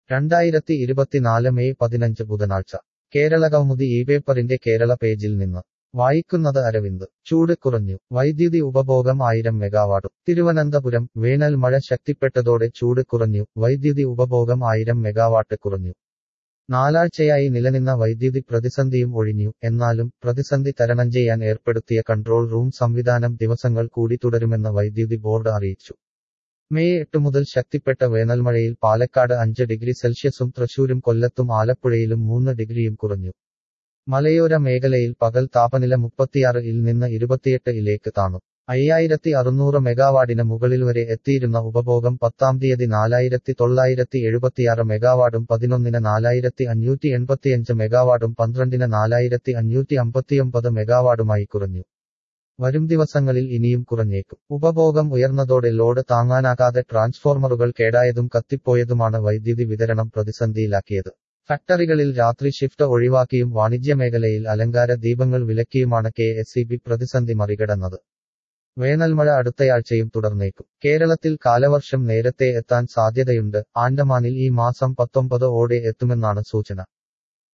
രണ്ടായിരത്തി ഇരുപത്തിനാല് മെയ് പതിനഞ്ച് ബുധനാഴ്ച കേരള കൗമുദി ഈ പേപ്പറിന്റെ കേരള പേജിൽ നിന്ന് വായിക്കുന്നത് അരവിന്ദ് ചൂട് കുറഞ്ഞു വൈദ്യുതി ഉപഭോഗം ആയിരം മെഗാവാട്ടും തിരുവനന്തപുരം വേനൽ മഴ ശക്തിപ്പെട്ടതോടെ ചൂട് കുറഞ്ഞു വൈദ്യുതി ഉപഭോഗം ആയിരം മെഗാവാട്ട് കുറഞ്ഞു നാലാഴ്ചയായി നിലനിന്ന വൈദ്യുതി പ്രതിസന്ധിയും ഒഴിഞ്ഞു എന്നാലും പ്രതിസന്ധി തരണം ചെയ്യാൻ ഏർപ്പെടുത്തിയ കൺട്രോൾ റൂം സംവിധാനം ദിവസങ്ങൾ കൂടി തുടരുമെന്ന് വൈദ്യുതി ബോർഡ് അറിയിച്ചു മെയ് എട്ട് മുതൽ ശക്തിപ്പെട്ട വേനൽമഴയിൽ പാലക്കാട് അഞ്ച് ഡിഗ്രി സെൽഷ്യസും തൃശൂരും കൊല്ലത്തും ആലപ്പുഴയിലും മൂന്ന് ഡിഗ്രിയും കുറഞ്ഞു മലയോര മേഖലയിൽ പകൽ താപനില മുപ്പത്തിയാറ് ഇൽ നിന്ന് ഇരുപത്തിയെട്ട് ഇലേക്ക് താണു അയ്യായിരത്തി അറുന്നൂറ് മെഗാവാട്ടിന് മുകളിൽ വരെ എത്തിയിരുന്ന ഉപഭോഗം പത്താം തീയതി നാലായിരത്തി തൊള്ളായിരത്തി എഴുപത്തിയാറ് മെഗാവാട്ടും പതിനൊന്നിന് നാലായിരത്തി അഞ്ഞൂറ്റി എൺപത്തിയഞ്ച് മെഗാവാട്ടും പന്ത്രണ്ടിന് നാലായിരത്തി അഞ്ഞൂറ്റി അമ്പത്തിയൊമ്പത് മെഗാവാട്ടുമായി കുറഞ്ഞു വരും ദിവസങ്ങളിൽ ഇനിയും കുറഞ്ഞേക്കും ഉപഭോഗം ഉയർന്നതോടെ ലോഡ് താങ്ങാനാകാതെ ട്രാൻസ്ഫോർമറുകൾ കേടായതും കത്തിപ്പോയതുമാണ് വൈദ്യുതി വിതരണം പ്രതിസന്ധിയിലാക്കിയത് ഫാക്ടറികളിൽ രാത്രി ഷിഫ്റ്റ് ഒഴിവാക്കിയും വാണിജ്യമേഖലയിൽ അലങ്കാര ദീപങ്ങൾ വിലക്കിയുമാണ് കെ എസ് പ്രതിസന്ധി മറികടന്നത് വേനൽമഴ അടുത്തയാഴ്ചയും തുടർന്നേക്കും കേരളത്തിൽ കാലവർഷം നേരത്തെ എത്താൻ സാധ്യതയുണ്ട് ആൻഡമാനിൽ ഈ മാസം പത്തൊമ്പത് ഓടെ എത്തുമെന്നാണ് സൂചന